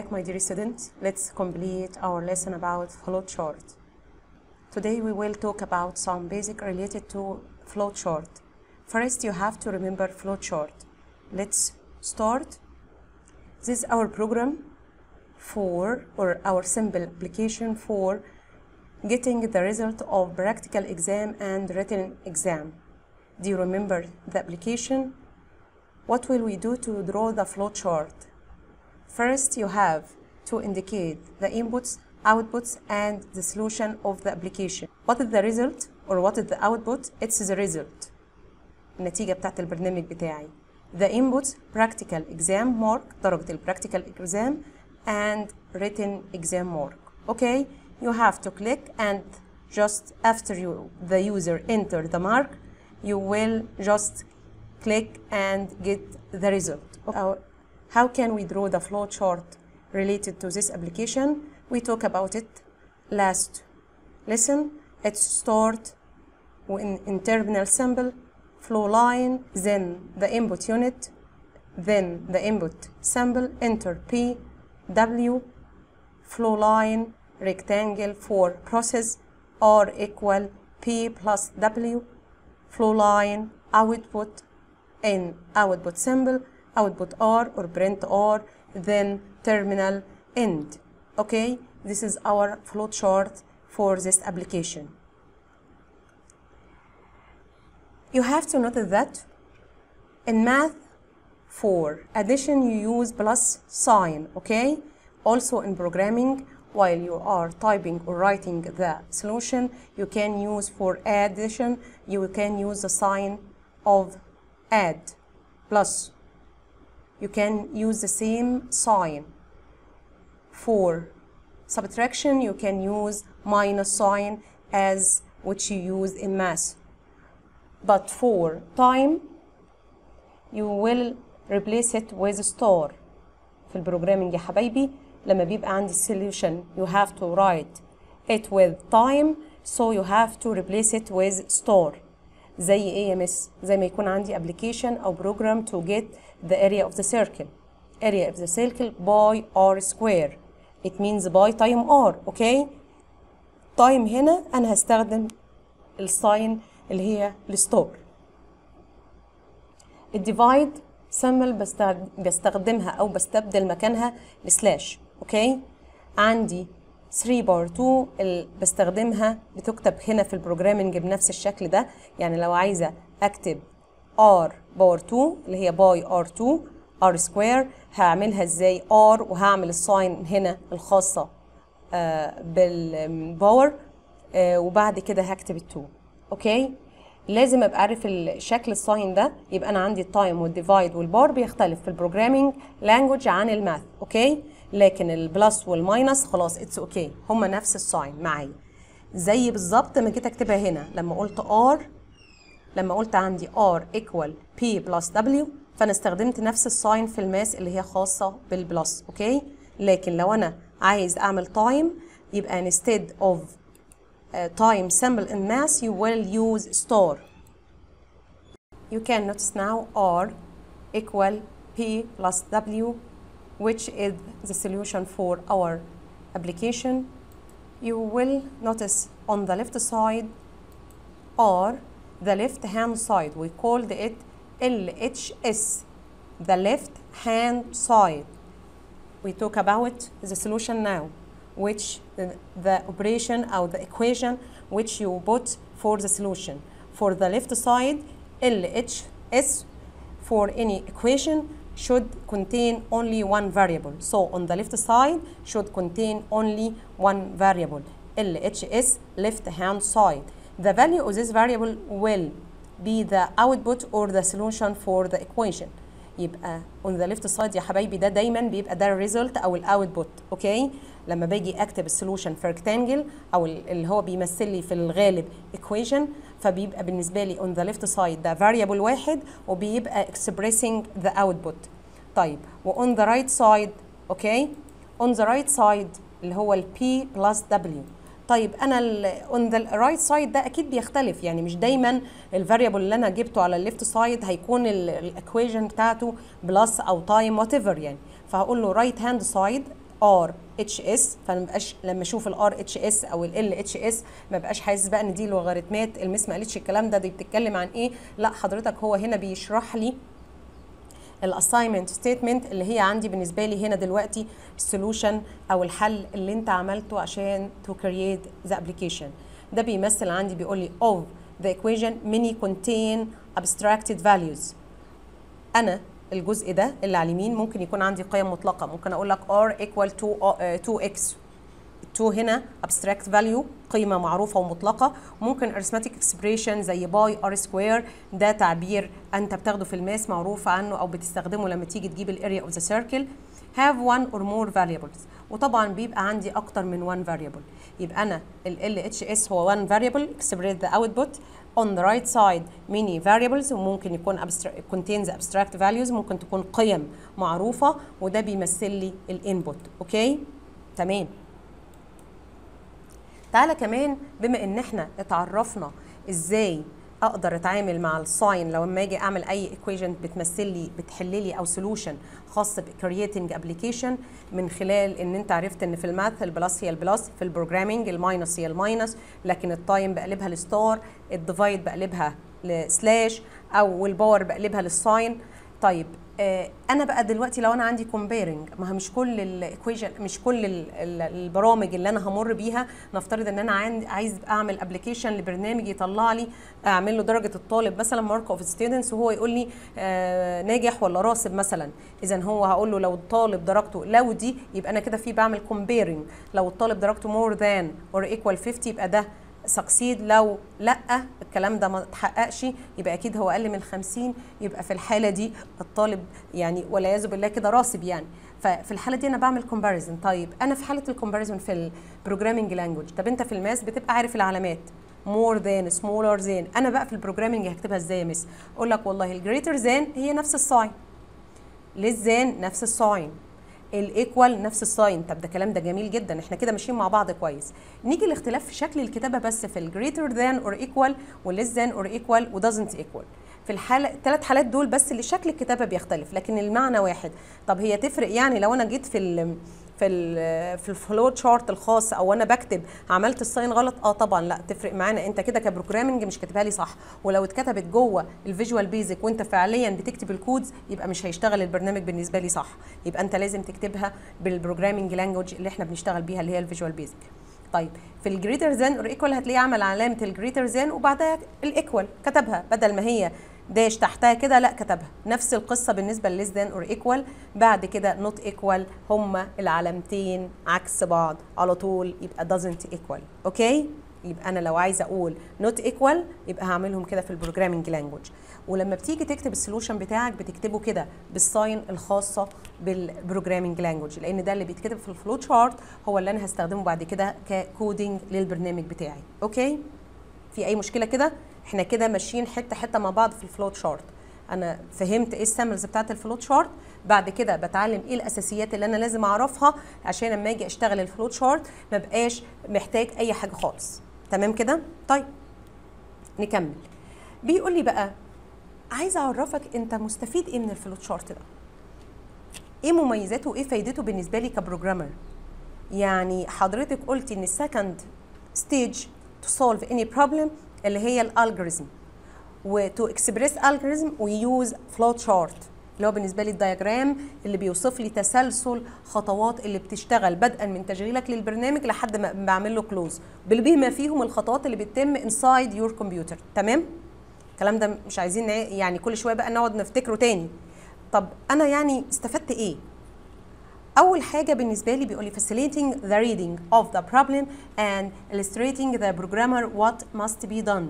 back, my dear students. Let's complete our lesson about flowchart. Today we will talk about some basic related to flowchart. First, you have to remember flowchart. Let's start. This is our program for, or our simple application for getting the result of practical exam and written exam. Do you remember the application? What will we do to draw the flowchart? First, you have to indicate the inputs, outputs, and the solution of the application. What is the result or what is the output? It's the result. النتيجة بتاعت البرنامج بتاعي. The inputs practical exam mark درجة ال practical exam and written exam mark. Okay, you have to click and just after you the user enter the mark, you will just click and get the result. Our- how can we draw the flow chart related to this application? We talk about it last lesson. It's start in, in terminal symbol, flow line, then the input unit, then the input symbol, enter P, W, flow line, rectangle for process, R equal P plus W, flow line, output, in output symbol, output R or print R, then terminal end. Okay, this is our flow chart for this application. You have to note that in math for addition you use plus sign, okay? Also in programming, while you are typing or writing the solution, you can use for addition, you can use the sign of add plus. You can use the same sign. For subtraction, you can use minus sign as which you use in math. But for time, you will replace it with star. في البروجرامينج يا حبايبي لما بيبقى عندي solution you have to write it with time so you have to replace it with star زي ايه يا مس زي ما يكون عندي application او program to get the area of the circle area of the circle by r square it means by time r okay time هنا انا هستخدم الساين اللي هي الستار الديفايد سمبل بستخدمها او بستبدل مكانها السلاش اوكي عندي 3 بار 2 اللي بستخدمها بتكتب هنا في البروجرامنج بنفس الشكل ده يعني لو عايزه اكتب r باور 2 اللي هي باي r 2 r سكوير هعملها ازاي r وهعمل الساين هنا الخاصه آه بالباور آه وبعد كده هكتب ال 2 اوكي لازم ابقى عارف الشكل الساين ده يبقى انا عندي التايم والديفايد والبار بيختلف في البروجرامينج لانجوج عن الماث اوكي لكن البلس والماينس خلاص اتس اوكي هما نفس الساين معايا زي بالظبط ما جيت اكتبها هنا لما قلت ار لما قلت عندي ار ايكوال بي بلس دبليو فانا استخدمت نفس الساين في الماس اللي هي خاصه بالبلس اوكي لكن لو انا عايز اعمل تايم يبقى instead of uh, time symbol in math, you will use star. You can notice now R equal P plus W, which is the solution for our application. You will notice on the left side R, the left hand side, we called it LHS, the left hand side. We talk about the solution now which the, the operation or the equation which you put for the solution. For the left side, LHS for any equation should contain only one variable. So on the left side should contain only one variable, LHS left hand side. The value of this variable will be the output or the solution for the equation. يبقى on the left side يا حبايبي ده دايما بيبقى ده الريزلت او الاوتبوت اوكي لما باجي اكتب السولوشن في ريكتانجل او اللي هو بيمثل لي في الغالب equation فبيبقى بالنسبه لي on the left side ده variable واحد وبيبقى expressing the output طيب و on the right side اوكي on the right side اللي هو ال P plus W طيب انا ال on the right side ده اكيد بيختلف يعني مش دايما الفاريبل اللي انا جبته على الليفت سايد هيكون الايكويشن بتاعته بلس او تايم وات ايفر يعني فهقول له right hand side ار اتش اس فما بقاش لما اشوف الار اتش اس او ال اتش اس ما بقاش حاسس بقى ان دي لوغاريتمات المس ما قالتش الكلام ده دي بتتكلم عن ايه لا حضرتك هو هنا بيشرح لي الاساينمنت ستيتمنت اللي هي عندي بالنسبه لي هنا دلوقتي السولوشن او الحل اللي انت عملته عشان تو كرييت ذا ابلكيشن ده بيمثل عندي بيقول لي of the equation many contain abstracted values انا الجزء ده اللي على اليمين ممكن يكون عندي قيم مطلقه ممكن اقول لك r equal to uh, 2x 2 هنا abstract value قيمة معروفة ومطلقة ممكن arithmetic expression زي باي r square ده تعبير أنت بتاخده في الماس معروف عنه أو بتستخدمه لما تيجي تجيب الاريا of the circle have one or more variables وطبعا بيبقى عندي أكتر من one variable يبقى أنا ال LHS هو one variable express the output on the right side many variables وممكن يكون abstract contains abstract values ممكن تكون قيم معروفة وده بيمثل لي الانبوت اوكي تمام تعالى كمان بما ان احنا اتعرفنا ازاي اقدر اتعامل مع الساين لو اما اجي اعمل اي ايكويشن بتمثل لي بتحل لي او سولوشن خاص بكرييتنج ابلكيشن من خلال ان انت عرفت ان في الماث البلس هي البلس في البروجرامينج الماينس هي الماينس لكن التايم بقلبها لستار الديفايد بقلبها لسلاش او الباور بقلبها للساين طيب آه انا بقى دلوقتي لو انا عندي كومبيرنج ما مش كل الايكويشن مش كل ال ال البرامج اللي انا همر بيها نفترض ان انا عايز اعمل ابلكيشن لبرنامج يطلع لي اعمل له درجه الطالب مثلا مارك اوف ستودنتس وهو يقول لي آه ناجح ولا راسب مثلا اذا هو هقول له لو الطالب درجته لو دي يبقى انا كده في بعمل كومبيرنج لو الطالب درجته مور ذان اور ايكوال 50 يبقى ده سكسيد لو لا الكلام ده ما اتحققش يبقى اكيد هو اقل من 50 يبقى في الحاله دي الطالب يعني والعياذ بالله كده راسب يعني ففي الحاله دي انا بعمل كومباريزن طيب انا في حاله الكومباريزن في البروجرامنج لانجوج طب انت في الماس بتبقى عارف العلامات more than smaller than انا بقى في البروجرامنج هكتبها ازاي يا مس اقول لك والله الجريتر than هي نفس الساين less than نفس الساين الايكوال نفس الساين طب ده كلام ده جميل جدا احنا كده ماشيين مع بعض كويس نيجي الاختلاف في شكل الكتابه بس في الجريتر ذان اور ايكوال والليس ذان اور ايكوال ودازنت ايكوال في الحاله الثلاث حالات دول بس اللي شكل الكتابه بيختلف لكن المعنى واحد طب هي تفرق يعني لو انا جيت في ال في ال في الفلو تشارت الخاص او انا بكتب عملت الساين غلط اه طبعا لا تفرق معانا انت كده كبروجرامنج مش كاتبها لي صح ولو اتكتبت جوه الفيجوال بيزك وانت فعليا بتكتب الكودز يبقى مش هيشتغل البرنامج بالنسبه لي صح يبقى انت لازم تكتبها بالبروجرامنج لانجوج اللي احنا بنشتغل بيها اللي هي الفيجوال بيزك طيب في الجريتر ذان اور ايكوال هتلاقيه عمل علامه الجريتر ذان وبعدها الايكوال كتبها بدل ما هي داش تحتها كده لا كتبها نفس القصه بالنسبه لليس ذان اور ايكوال بعد كده نوت ايكوال هما العلامتين عكس بعض على طول يبقى doesn't equal اوكي يبقى انا لو عايزه اقول نوت ايكوال يبقى هعملهم كده في البروجرامنج لانجوج ولما بتيجي تكتب السولوشن بتاعك بتكتبه كده بالساين الخاصه بالبروجرامنج لانجوج لان ده اللي بيتكتب في الفلو تشارت هو اللي انا هستخدمه بعد كده ككودنج للبرنامج بتاعي اوكي في اي مشكله كده احنا كده ماشيين حته حته مع بعض في الفلو تشارت انا فهمت ايه السامبلز بتاعت الفلو تشارت بعد كده بتعلم ايه الاساسيات اللي انا لازم اعرفها عشان لما اجي اشتغل الفلو تشارت ما بقاش محتاج اي حاجه خالص تمام كده طيب نكمل بيقول لي بقى عايزه اعرفك انت مستفيد ايه من الفلو تشارت ده ايه مميزاته وايه فايدته بالنسبه لي كبروجرامر يعني حضرتك قلتي ان السكند ستيج to solve any problem اللي هي الالجوريزم وتو اكسبريس الجوريزم ويوز فلو تشارت اللي هو بالنسبه لي الدياجرام اللي بيوصف لي تسلسل خطوات اللي بتشتغل بدءا من تشغيلك للبرنامج لحد ما بعمل له كلوز بما فيهم الخطوات اللي بتتم انسايد يور كمبيوتر تمام الكلام ده مش عايزين يعني كل شويه بقى نقعد نفتكره تاني طب انا يعني استفدت ايه اول حاجه بالنسبه لي بيقول لي facilitating the reading of the problem and illustrating the programmer what must be done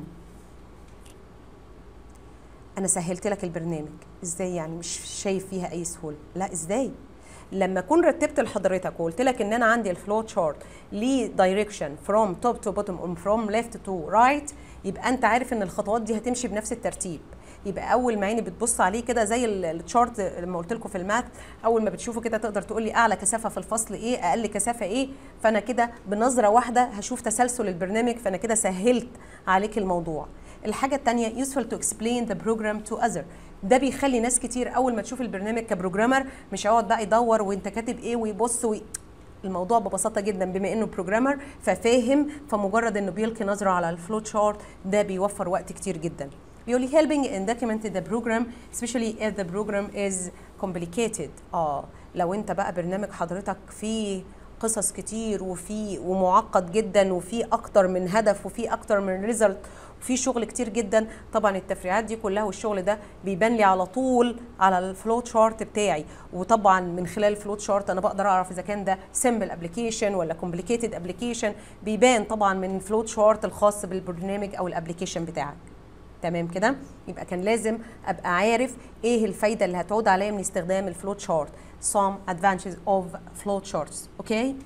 انا سهلت لك البرنامج ازاي يعني مش شايف فيها اي سهوله لا ازاي لما اكون رتبت لحضرتك وقلت لك ان انا عندي الفلو تشارت ليه دايركشن فروم توب تو بوتوم فروم ليفت تو رايت يبقى انت عارف ان الخطوات دي هتمشي بنفس الترتيب يبقى اول ما عيني بتبص عليه كده زي التشارت لما قلت لكم في الماث اول ما بتشوفه كده تقدر تقول لي اعلى كثافه في الفصل ايه اقل كثافه ايه فانا كده بنظره واحده هشوف تسلسل البرنامج فانا كده سهلت عليك الموضوع الحاجه الثانيه useful to explain the program to other ده بيخلي ناس كتير اول ما تشوف البرنامج كبروجرامر مش هيقعد بقى يدور وانت كاتب ايه ويبص وي... الموضوع ببساطه جدا بما انه بروجرامر ففاهم فمجرد انه بيلقي نظره على الفلو تشارت ده بيوفر وقت كتير جدا بيقول لي helping in document the program especially if the program is complicated اه لو انت بقى برنامج حضرتك فيه قصص كتير وفي ومعقد جدا وفي اكتر من هدف وفي اكتر من ريزلت وفي شغل كتير جدا طبعا التفريعات دي كلها والشغل ده بيبان لي على طول على الفلو تشارت بتاعي وطبعا من خلال الفلو تشارت انا بقدر اعرف اذا كان ده سمبل ابلكيشن ولا كومبليكيتد ابلكيشن بيبان طبعا من الفلو تشارت الخاص بالبرنامج او الابلكيشن بتاعك تمام كده يبقى كان لازم ابقى عارف ايه الفايده اللي هتعود عليا من استخدام الفلو تشارت some advantages of flow charts اوكي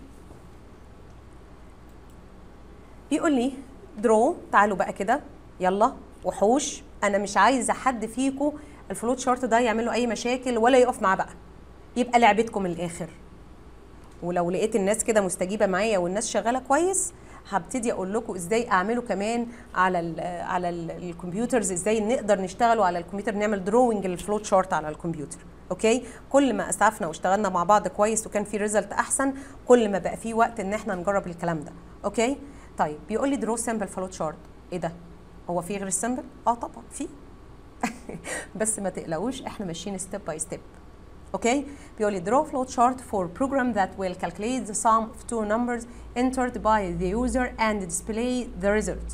بيقول لي درو تعالوا بقى كده يلا وحوش انا مش عايزه حد فيكم الفلو تشارت ده يعمل له اي مشاكل ولا يقف معاه بقى يبقى لعبتكم من الاخر ولو لقيت الناس كده مستجيبه معايا والناس شغاله كويس هبتدي اقول لكم ازاي اعمله كمان على ال على ال الكمبيوترز ازاي نقدر نشتغل على الكمبيوتر نعمل دروينج للفلو تشارت على الكمبيوتر اوكي كل ما اسعفنا واشتغلنا مع بعض كويس وكان في ريزلت احسن كل ما بقى في وقت ان احنا نجرب الكلام ده اوكي طيب بيقول لي درو سامبل فلو تشارت ايه ده هو في غير السامبل اه طبعا في بس ما تقلقوش احنا ماشيين ستيب باي ستيب اوكي بيقول لي draw flow chart for program that will calculate the sum of two numbers entered by the user and display the result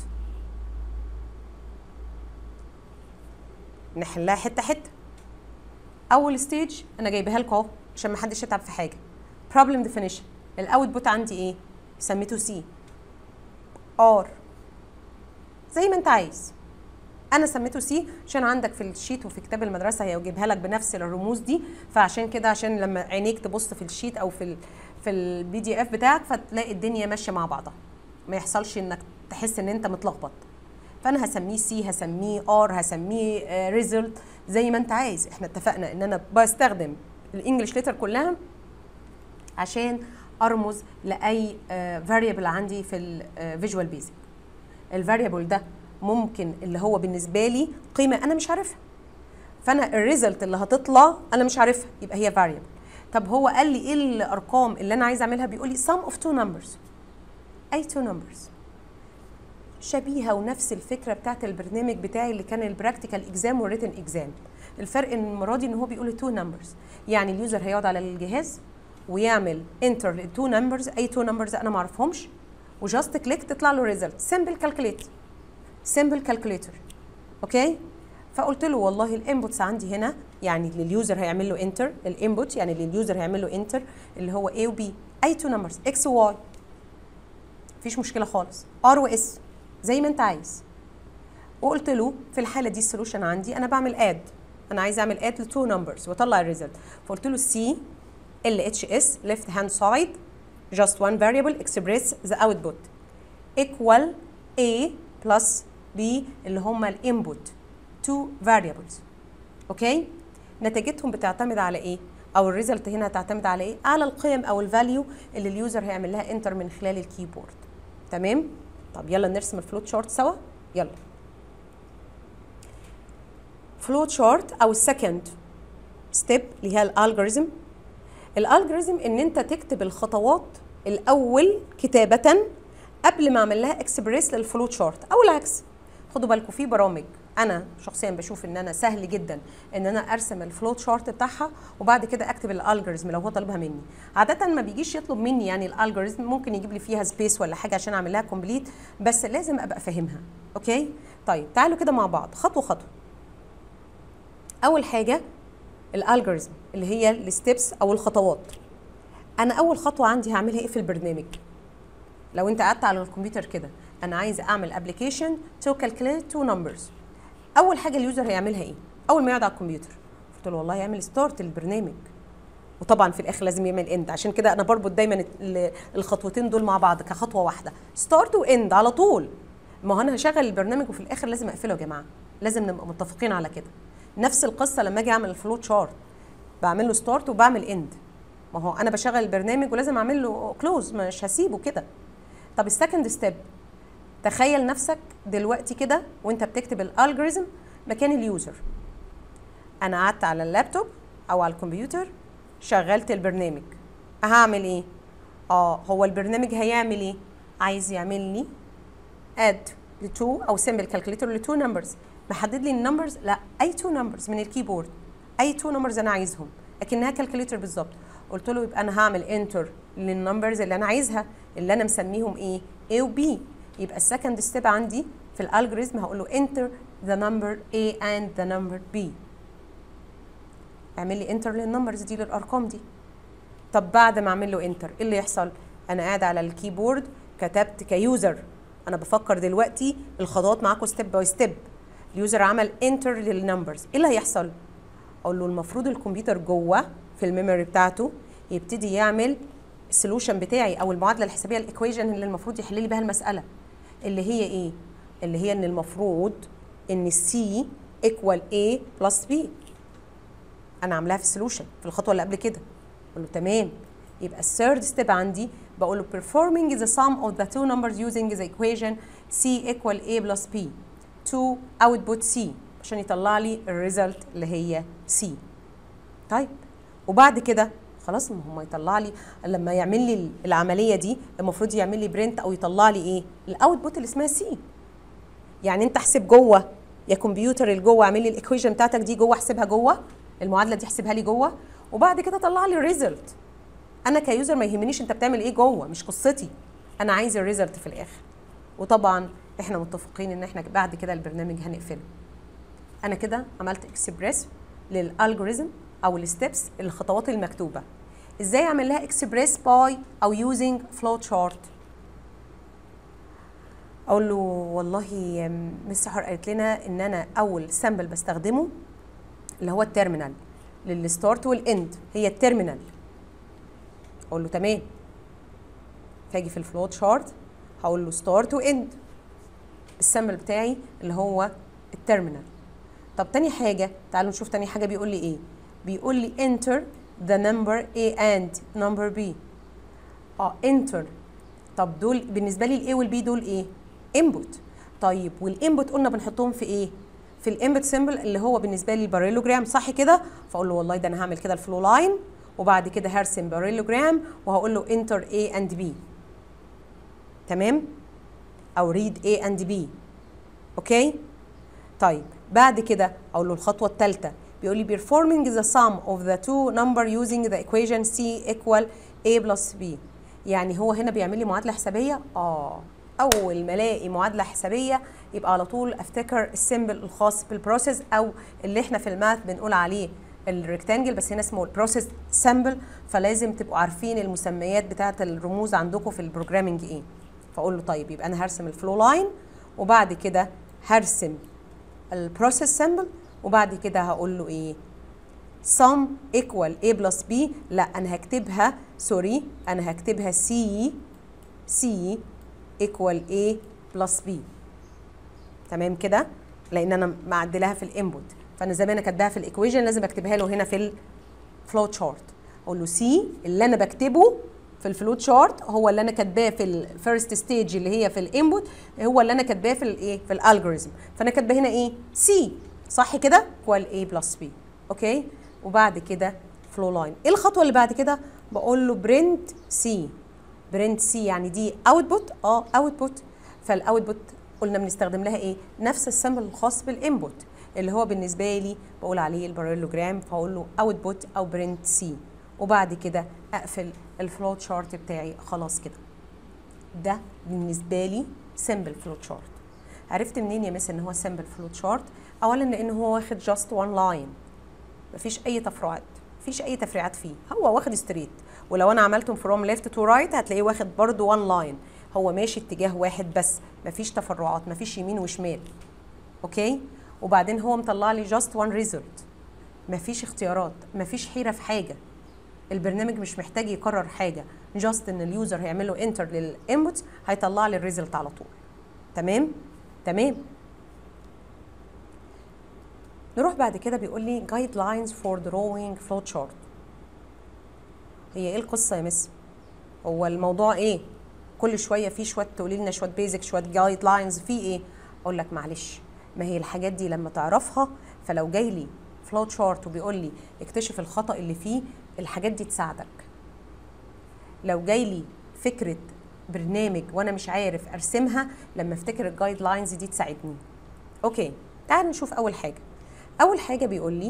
نحلها حته حته اول ستيج انا جايبها لكم اهو عشان ما حدش يتعب في حاجه problem definition الاوتبوت عندي ايه سميته سي ار زي ما انت عايز انا سميته سي عشان عندك في الشيت وفي كتاب المدرسه هيجيبها لك بنفس الرموز دي فعشان كده عشان لما عينيك تبص في الشيت او في ال في البي دي اف بتاعك فتلاقي الدنيا ماشيه مع بعضها ما يحصلش انك تحس ان انت متلخبط فانا هسميه سي هسميه ار هسميه ريزلت زي ما انت عايز احنا اتفقنا ان انا بستخدم الانجليش ليتر كلها عشان ارمز لاي فاريبل عندي في الفيجوال بيزك الفاريبل ده ممكن اللي هو بالنسبه لي قيمه انا مش عارفها فانا الريزلت اللي هتطلع انا مش عارفها يبقى هي فاريبل طب هو قال لي ايه الارقام اللي انا عايزه اعملها بيقول لي sum of two numbers اي two numbers شبيهه ونفس الفكره بتاعت البرنامج بتاعي اللي كان البراكتيكال اكزام والريتن اكزام الفرق ان المره دي ان هو بيقول لي two numbers يعني اليوزر هيقعد على الجهاز ويعمل انتر للتو نمبرز اي تو نمبرز انا ما اعرفهمش وجاست كليك تطلع له ريزلت سمبل كالكوليت سمبل كالكوليتر اوكي فقلت له والله الانبوتس عندي هنا يعني لليوزر هيعمل له انتر الانبوت يعني لليوزر هيعمل له انتر اللي هو A و B اي تو نمبرز اكس وواي مفيش مشكله خالص ار واس زي ما انت عايز وقلت له في الحاله دي السولوشن عندي انا بعمل اد انا عايز اعمل اد لتو نمبرز واطلع الريزلت فقلت له سي ال اتش اس left hand side just one variable express the output equal a plus b اللي هما الانبوت two variables اوكي نتيجتهم بتعتمد على ايه او الريزلت هنا هتعتمد على ايه على القيم او الفاليو اللي اليوزر هيعمل لها انتر من خلال الكيبورد تمام طب يلا نرسم الفلوت شارت سوا يلا فلوت شارت او السكند ستيب اللي هي الالجوريزم الالجوريزم ان انت تكتب الخطوات الاول كتابه قبل ما اعمل لها اكسبريس للفلوت شارت او العكس خدوا بالكم في برامج انا شخصيا بشوف ان انا سهل جدا ان انا ارسم الفلوت شارت بتاعها وبعد كده اكتب الالجوريزم لو هو طالبها مني عاده ما بيجيش يطلب مني يعني الالجوريزم ممكن يجيب لي فيها سبيس ولا حاجه عشان اعمل لها كومبليت بس لازم ابقى فاهمها اوكي طيب تعالوا كده مع بعض خطوه خطوه اول حاجه الالجوريزم اللي هي الستبس او الخطوات انا اول خطوه عندي هعملها ايه في البرنامج لو انت قعدت على الكمبيوتر كده انا عايزه اعمل ابلكيشن تو كالكوليت تو نمبرز اول حاجه اليوزر هيعملها ايه اول ما يقعد على الكمبيوتر قلت له والله يعمل ستارت للبرنامج وطبعا في الاخر لازم يعمل اند عشان كده انا بربط دايما الخطوتين دول مع بعض كخطوه واحده ستارت واند على طول ما هو انا هشغل البرنامج وفي الاخر لازم اقفله يا جماعه لازم نبقى متفقين على كده نفس القصه لما اجي اعمل الفلوت شارت بعمل له ستارت وبعمل اند ما هو انا بشغل البرنامج ولازم اعمل له كلوز مش هسيبه كده طب السكند ستيب تخيل نفسك دلوقتي كده وانت بتكتب الالجوريزم مكان اليوزر انا قعدت على اللابتوب او على الكمبيوتر شغلت البرنامج هعمل ايه اه هو البرنامج هيعمل ايه عايز يعمل لي اد لتو او سيمبل كالكوليتر لتو نمبرز محدد لي النمبرز لا اي تو نمبرز من الكيبورد اي تو نمبرز انا عايزهم اكنها كالكوليتر بالظبط قلت له يبقى انا هعمل انتر للنمبرز اللي انا عايزها اللي انا مسميهم ايه A و B يبقى السكند ستيب عندي في الالجوريزم هقول له enter the number A and the number B اعمل لي انتر للنمبرز دي للارقام دي طب بعد ما اعمل له انتر ايه اللي يحصل انا قاعد على الكيبورد كتبت كيوزر انا بفكر دلوقتي الخطوات معاكم ستيب باي ستيب اليوزر عمل انتر للنمبرز ايه اللي هيحصل اقول له المفروض الكمبيوتر جوه في الميموري بتاعته يبتدي يعمل السولوشن بتاعي او المعادله الحسابيه الايكويشن اللي المفروض يحل لي بها المساله اللي هي ايه اللي هي ان المفروض ان السي ايكوال A بلس B انا عاملاها في السولوشن في الخطوه اللي قبل كده اقول له تمام يبقى الثيرد ستيب عندي بقول له performing the sum of the two numbers using the equation c equal a plus b to output c عشان يطلع لي الريزلت اللي هي c طيب وبعد كده خلاص ما هو يطلع لي لما يعمل لي العمليه دي المفروض يعمل لي برنت او يطلع لي ايه الاوتبوت اللي اسمها سي يعني انت احسب جوه يا كمبيوتر اللي جوه اعمل لي الايكويشن بتاعتك دي جوه احسبها جوه المعادله دي احسبها لي جوه وبعد كده طلع لي الريزلت انا كيوزر ما يهمنيش انت بتعمل ايه جوه مش قصتي انا عايز الريزلت في الاخر وطبعا احنا متفقين ان احنا بعد كده البرنامج هنقفله انا كده عملت اكسبريس للالجوريزم او الستبس الخطوات المكتوبه ازاي اعمل لها اكسبريس باي او يوزنج فلو تشارت اقول له والله مس سحر قالت لنا ان انا اول سامبل بستخدمه اللي هو التيرمينال للستارت والاند هي التيرمينال اقول له تمام فاجي في الفلو تشارت هقول له ستارت واند السامبل بتاعي اللي هو التيرمينال طب تاني حاجه تعالوا نشوف تاني حاجه بيقول لي ايه بيقول لي enter the number A and number B اه enter طب دول بالنسبه لي الاي والبي دول ايه input طيب والانبوت قلنا بنحطهم في ايه في الانبوت سيمبل اللي هو بالنسبه لي الباريلوجرام صح كده فاقول له والله ده انا هعمل كده الفلو لاين وبعد كده هرسم باريلوجرام وهقول له enter A and B تمام او read A and B اوكي طيب بعد كده اقول له الخطوه الثالثه بيقول لي performing the sum of the two number using the equation C equal A plus B يعني هو هنا بيعمل لي معادله حسابيه اه اول ما الاقي معادله حسابيه يبقى على طول افتكر السيمبل الخاص بالبروسيس او اللي احنا في الماث بنقول عليه الريكتانجل بس هنا اسمه البروسيس سامبل فلازم تبقوا عارفين المسميات بتاعه الرموز عندكم في البروجرامنج ايه فاقول له طيب يبقى انا هرسم الفلو لاين وبعد كده هرسم البروسيس سامبل وبعد كده هقول له ايه sum equal a plus b لا انا هكتبها سوري انا هكتبها c c equal a plus b تمام كده لان انا معدلاها في الانبوت فانا زي ما انا كاتباها في الايكويشن لازم اكتبها له هنا في الفلو تشارت اقول له سي اللي انا بكتبه في الفلو تشارت هو اللي انا كاتباه في الفيرست ستيج اللي هي في الانبوت هو اللي انا كاتباه في الايه في الالجوريزم فانا كاتبه هنا ايه سي صح كده equal a بلس b اوكي وبعد كده فلو لاين ايه الخطوه اللي بعد كده بقول له برنت سي برنت سي يعني دي اوتبوت اه اوتبوت فالاوتبوت قلنا بنستخدم لها ايه نفس السمبل الخاص بالانبوت اللي هو بالنسبه لي بقول عليه البارالوجرام فاقول له اوتبوت او برنت سي وبعد كده اقفل الفلو تشارت بتاعي خلاص كده ده بالنسبه لي سمبل فلو تشارت عرفت منين يا مس ان هو سمبل فلو تشارت اولا لان هو واخد جاست وان لاين مفيش اي تفرعات مفيش اي تفريعات فيه هو واخد ستريت ولو انا عملتهم فروم ليفت تو رايت هتلاقيه واخد برضو وان لاين هو ماشي اتجاه واحد بس مفيش تفرعات مفيش يمين وشمال اوكي وبعدين هو مطلع لي جاست وان ريزلت مفيش اختيارات مفيش حيره في حاجه البرنامج مش محتاج يكرر حاجه جاست ان اليوزر هيعمل له انتر للانبوت هيطلع لي الريزلت على طول تمام تمام نروح بعد كده بيقول لي جايد لاينز فور دروينج فلو تشارت هي ايه القصه يا مس هو الموضوع ايه كل شويه في شويه تقولي لنا شويه بيزك شويه جايد لاينز في ايه اقول لك معلش ما هي الحاجات دي لما تعرفها فلو جاي لي فلو تشارت وبيقول لي اكتشف الخطا اللي فيه الحاجات دي تساعدك لو جاي لي فكره برنامج وانا مش عارف ارسمها لما افتكر الجايد لاينز دي تساعدني اوكي تعال نشوف اول حاجه اول حاجه بيقول لي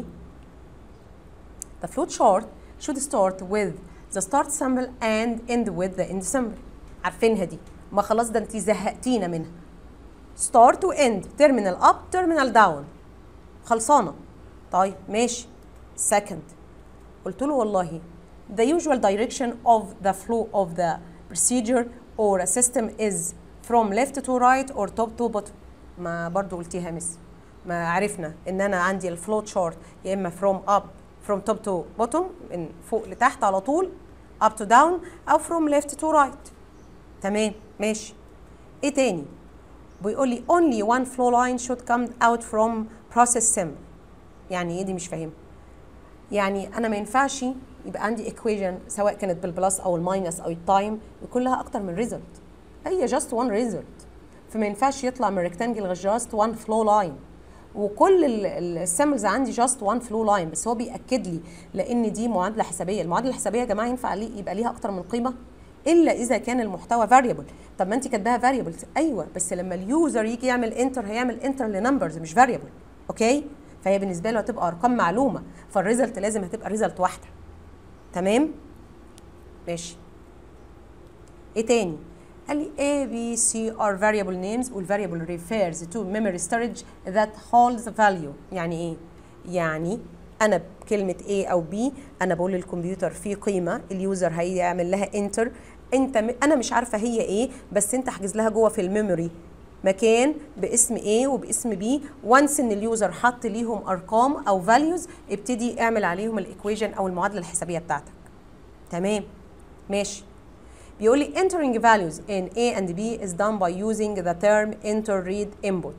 the flow chart should start with the start symbol and end with the end symbol عارفينها دي ما خلاص ده انت زهقتينا منها start و end terminal up terminal down خلصانه طيب ماشي second قلت له والله the usual direction of the flow of the procedure or a system is from left to right or top to bottom ما برضو قلتيها مس ما عرفنا ان انا عندي الفلو تشارت يا اما from up from top to bottom من فوق لتحت على طول up to down او from left to right تمام ماشي ايه تاني بيقول لي only one flow line should come out from process sim يعني ايه دي مش فاهمه يعني انا ما ينفعش يبقى عندي equation سواء كانت بالبلس او الماينس او التايم يكون لها اكتر من ريزلت هي just one result فما ينفعش يطلع من rectangle غير just one flow line وكل السامبلز عندي جاست وان فلو لاين بس هو بياكد لي لان دي معادله حسابيه المعادله الحسابيه يا جماعه ينفع ليه يبقى ليها اكتر من قيمه الا اذا كان المحتوى فاريبل طب ما انت كاتباها فاريبلز ايوه بس لما اليوزر يجي يعمل انتر هيعمل انتر لنمبرز مش فاريبل اوكي فهي بالنسبه له هتبقى ارقام معلومه فالريزلت لازم هتبقى ريزلت واحده تمام ماشي ايه تاني قال لي A, B, C are variable names والvariable refers to memory storage that holds value يعني ايه؟ يعني انا بكلمة A او B انا بقول للكمبيوتر في قيمة اليوزر هيعمل لها انتر انت م... انا مش عارفة هي ايه بس انت احجز لها جوه في الميموري مكان باسم A وباسم B وانس ان اليوزر حط ليهم ارقام او values ابتدي اعمل عليهم الايكويجن او المعادلة الحسابية بتاعتك تمام ماشي بيقول لي entering values in A and B is done by using the term enter read input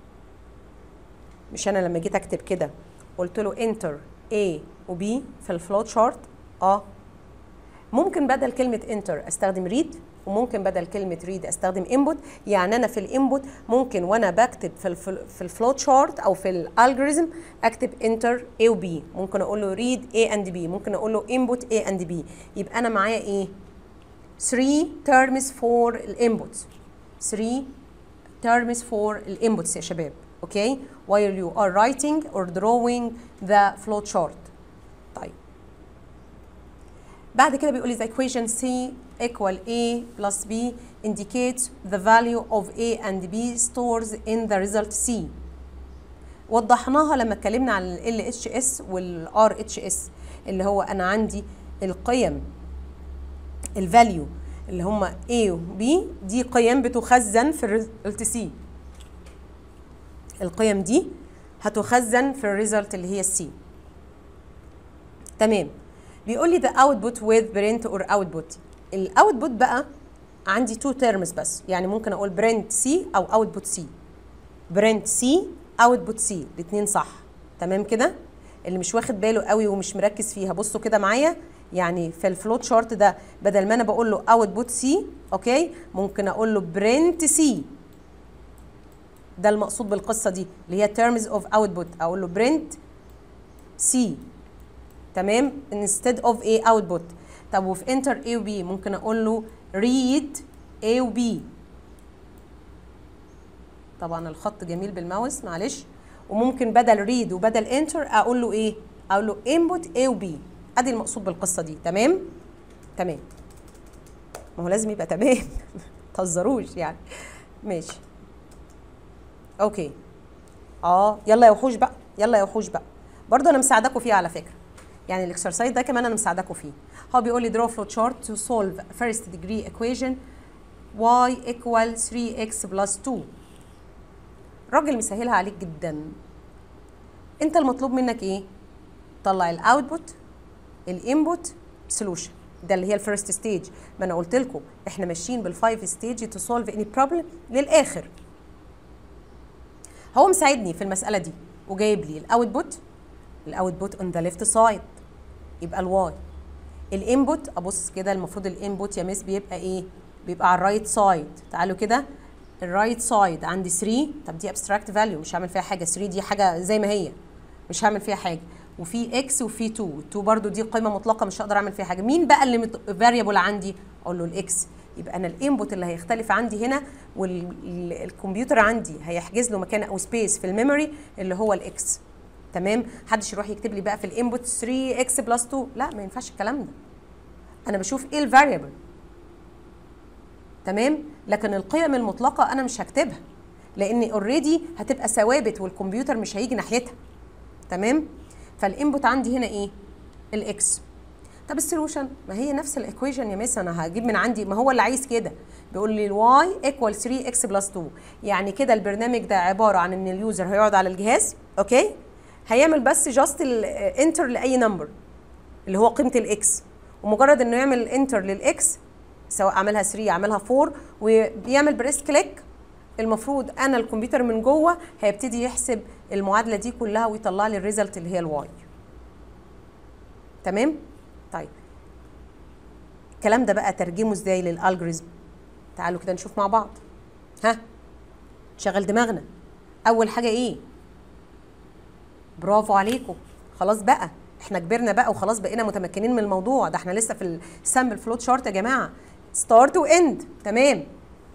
مش انا لما جيت اكتب كده قلت له enter A و B في الفلوت شارت اه ممكن بدل كلمة enter استخدم read وممكن بدل كلمة read استخدم input يعني انا في الانبوت ممكن وانا بكتب في الفل في الفلوت شارت او في الالجوريزم اكتب enter A و B ممكن اقول له read A and B ممكن اقول له input A and B يبقى انا معايا ايه 3 terms for الانبوتس 3 terms for الانبوتس يا شباب اوكي while you are writing or drawing the flow chart طيب بعد كده بيقول لي the equation C equal A plus B indicates the value of A and B stores in the result C وضحناها لما اتكلمنا عن ال LHS وال RHS اللي هو انا عندي القيم الفاليو اللي هم A و B دي قيم بتخزن في الريزلت C القيم دي هتخزن في الريزلت اللي هي السي تمام بيقول لي the output with print or output الاوتبوت بقى عندي تو تيرمز بس يعني ممكن اقول برنت سي او اوتبوت سي برنت سي اوتبوت سي الاثنين صح تمام كده اللي مش واخد باله قوي ومش مركز فيها بصوا كده معايا يعني في الفلوت شارت ده بدل ما انا بقول له اوتبوت سي اوكي ممكن اقول له برنت سي ده المقصود بالقصه دي اللي هي terms of output اقول له print C تمام instead of A output طب وفي enter A و B ممكن اقول له read A و B طبعا الخط جميل بالماوس معلش وممكن بدل read وبدل enter اقول له ايه اقول له input A و B ادي المقصود بالقصه دي تمام تمام ما هو لازم يبقى تمام تهزروش يعني ماشي اوكي اه يلا يا وحوش بقى يلا يا وحوش بقى برضه انا مساعداكم فيه على فكره يعني الاكسرسايز ده كمان انا مساعداكم فيه هو بيقول لي draw flow chart to solve first degree equation y equal 3x plus 2 راجل مسهلها عليك جدا انت المطلوب منك ايه طلع الاوتبوت الانبوت سولوشن ده اللي هي الفيرست ستيج ما انا قلت لكم احنا ماشيين بالفايف ستيج تو سولف اني بروبلم للاخر هو مساعدني في المساله دي وجايب لي الاوتبوت الاوتبوت اون ذا ليفت سايد يبقى الواي الانبوت ابص كده المفروض الانبوت يا مس بيبقى ايه بيبقى على الرايت سايد تعالوا كده الرايت سايد عندي 3 طب دي ابستراكت فاليو مش هعمل فيها حاجه 3 دي حاجه زي ما هي مش هعمل فيها حاجه وفي اكس وفي 2 2 برضو دي قيمه مطلقه مش هقدر اعمل فيها حاجه مين بقى اللي فاريبل عندي اقول له الاكس يبقى انا الانبوت اللي هيختلف عندي هنا والكمبيوتر عندي هيحجز له مكان او سبيس في الميموري اللي هو الاكس تمام محدش يروح يكتب لي بقى في الانبوت 3 اكس بلس 2 لا ما ينفعش الكلام ده انا بشوف ايه الفاريبل تمام لكن القيم المطلقه انا مش هكتبها لان اوريدي هتبقى ثوابت والكمبيوتر مش هيجي ناحيتها تمام فالانبوت عندي هنا ايه الاكس طب السولوشن ما هي نفس الايكويشن يا مس انا هجيب من عندي ما هو اللي عايز كده بيقول لي الواي ايكوال 3 اكس بلس 2 يعني كده البرنامج ده عباره عن ان اليوزر هيقعد على الجهاز اوكي هيعمل بس جاست الانتر لاي نمبر اللي هو قيمه الاكس ومجرد انه يعمل انتر للاكس سواء عملها 3 عملها 4 وبيعمل بريس كليك المفروض انا الكمبيوتر من جوه هيبتدي يحسب المعادله دي كلها ويطلع لي الريزلت اللي هي الواي تمام طيب الكلام ده بقى ترجمه ازاي للالجوريزم تعالوا كده نشوف مع بعض ها شغل دماغنا اول حاجه ايه برافو عليكم خلاص بقى احنا كبرنا بقى وخلاص بقينا متمكنين من الموضوع ده احنا لسه في السامبل فلوت شارت يا جماعه ستارت واند تمام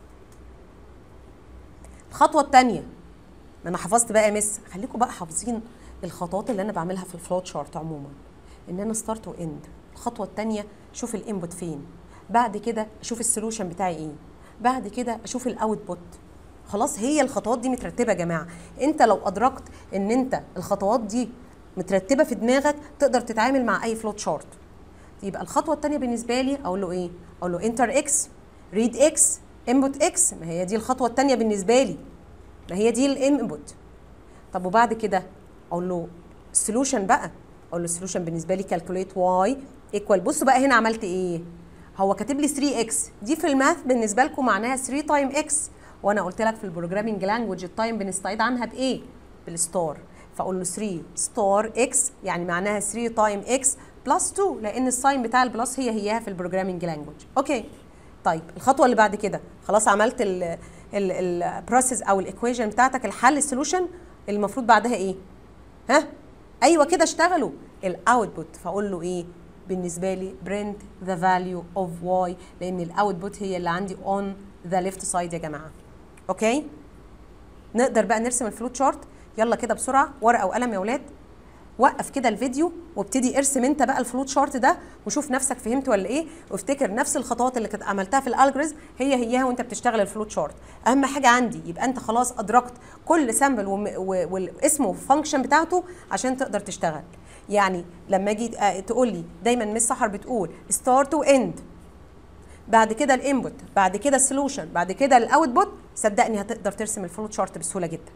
الخطوه الثانيه ما انا حفظت بقى يا مس خليكم بقى حافظين الخطوات اللي انا بعملها في الفلوت شارت عموما ان انا ستارت واند الخطوه الثانيه اشوف الانبوت فين بعد كده اشوف السولوشن بتاعي ايه بعد كده اشوف الاوتبوت خلاص هي الخطوات دي مترتبه يا جماعه انت لو ادركت ان انت الخطوات دي مترتبه في دماغك تقدر تتعامل مع اي فلوت شارت يبقى الخطوه الثانيه بالنسبه لي اقول له ايه اقول له انتر اكس ريد اكس انبوت اكس ما هي دي الخطوه الثانيه بالنسبه لي ما هي دي الانبوت طب وبعد كده اقول له السولوشن بقى اقول له السولوشن بالنسبه لي كالكوليت واي ايكوال بصوا بقى هنا عملت ايه هو كاتب لي 3 اكس دي في الماث بالنسبه لكم معناها 3 تايم اكس وانا قلت لك في البروجرامينج لانجوج التايم بنستعيد عنها بايه بالستار فاقول له 3 ستار اكس يعني معناها 3 تايم اكس بلس 2 لان الساين بتاع البلس هي هيها في البروجرامينج لانجوج اوكي طيب الخطوه اللي بعد كده خلاص عملت البروسيس او الايكويشن بتاعتك الحل السولوشن المفروض بعدها ايه ها ايوه كده اشتغلوا الاوتبوت فاقول له ايه بالنسبه لي print the value of y لان الاوتبوت هي اللي عندي on the left side يا جماعه اوكي نقدر بقى نرسم الفلوت شارت يلا كده بسرعه ورقه وقلم يا اولاد وقف كده الفيديو وابتدي ارسم انت بقى الفلوت شارت ده وشوف نفسك فهمت ولا ايه وافتكر نفس الخطوات اللي كنت عملتها في الالجوريزم هي هيها وانت بتشتغل الفلوت شارت اهم حاجه عندي يبقى انت خلاص ادركت كل سامبل واسمه والفانكشن بتاعته عشان تقدر تشتغل يعني لما اجي تقول لي دايما مس سحر بتقول ستارت واند بعد كده الانبوت بعد كده السولوشن بعد كده الاوتبوت صدقني هتقدر ترسم الفلوت شارت بسهوله جدا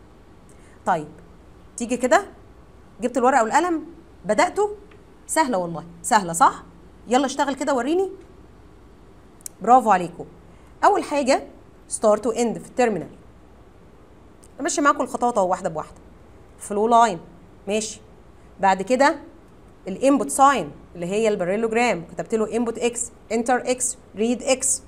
طيب تيجي كده جبت الورقه والقلم بداتوا سهله والله سهله صح يلا اشتغل كده وريني برافو عليكم اول حاجه ستارت واند في التيرمينال امشي معاكم الخطوات اهو واحده بواحده فلو لاين ماشي بعد كده الانبوت ساين اللي هي الباريلوجرام كتبت له انبوت اكس انتر اكس ريد اكس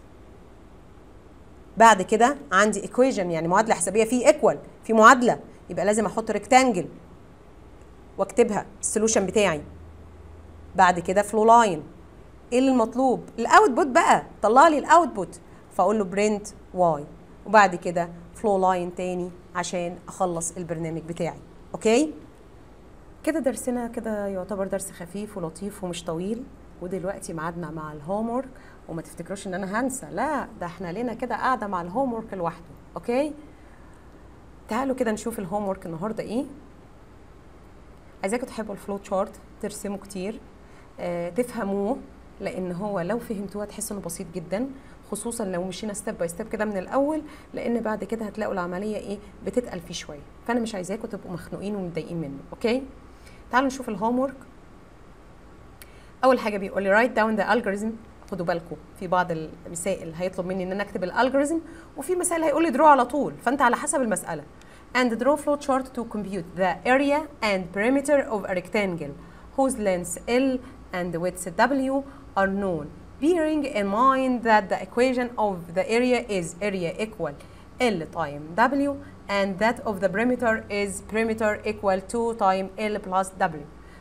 بعد كده عندي ايكويشن يعني معادله حسابيه في ايكوال في معادله يبقى لازم احط ريكتانجل واكتبها السولوشن بتاعي بعد كده فلو لاين ايه اللي المطلوب الاوتبوت بقى طلع لي الاوتبوت فاقول له برنت واي وبعد كده فلو لاين تاني عشان اخلص البرنامج بتاعي اوكي كده درسنا كده يعتبر درس خفيف ولطيف ومش طويل ودلوقتي ميعادنا مع الهوم ورك وما تفتكروش ان انا هنسى لا ده احنا لينا كده قاعده مع الهوم ورك لوحده اوكي تعالوا كده نشوف الهوم ورك النهارده ايه عايزاكم تحبوا الفلوت شارت ترسموا كتير آه تفهموه لان هو لو فهمتوه هتحسوا انه بسيط جدا خصوصا لو مشينا ستيب باي ستيب كده من الاول لان بعد كده هتلاقوا العمليه ايه بتتقل فيه شويه فانا مش عايزاكم تبقوا مخنوقين ومتضايقين منه اوكي تعالوا نشوف الهوم ورك اول حاجه بيقول لي write down the algorithm خدوا بالكم في بعض المسائل هيطلب مني ان انا اكتب الالجوريزم وفي مسائل هيقول لي draw على طول فانت على حسب المساله and draw flow chart to compute the area and perimeter of a rectangle whose length L and width W are known bearing in mind that the equation of the area is area equal L time W and that of the perimeter is perimeter equal to time L plus W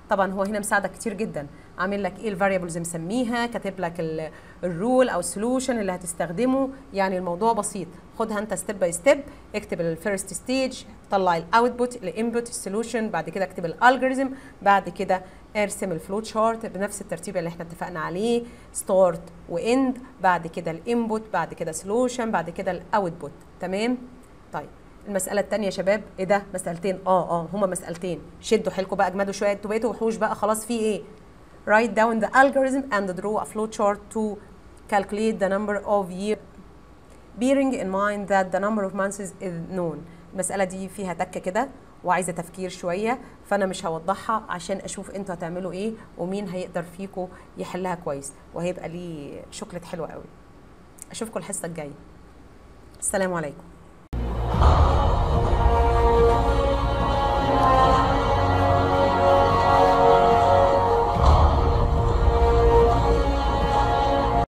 طبعا هو هنا مساعدك كتير جدا عامل لك ايه الفاريبلز مسميها كاتب لك ال- الرول او السولوشن اللي هتستخدمه يعني الموضوع بسيط خدها انت ستيب باي ستيب اكتب الفيرست ستيج طلع الاوتبوت الانبوت السولوشن بعد كده اكتب الالجوريزم بعد كده ارسم الفلو شارت بنفس الترتيب اللي احنا اتفقنا عليه ستارت واند بعد كده الانبوت بعد كده سولوشن بعد كده الاوتبوت تمام طيب المسألة التانية يا شباب ايه ده مسألتين اه اه هما مسألتين شدوا حيلكم بقى اجمدوا شوية انتوا بقيتوا وحوش بقى خلاص في ايه write down the algorithm and draw a flow chart to calculate the number of year bearing in mind that the number of months is known المسألة دي فيها تكة كده وعايزة تفكير شوية فأنا مش هوضحها عشان أشوف أنتوا هتعملوا إيه ومين هيقدر فيكم يحلها كويس وهيبقى ليه شوكليت حلوة قوي أشوفكم الحصة الجاية السلام عليكم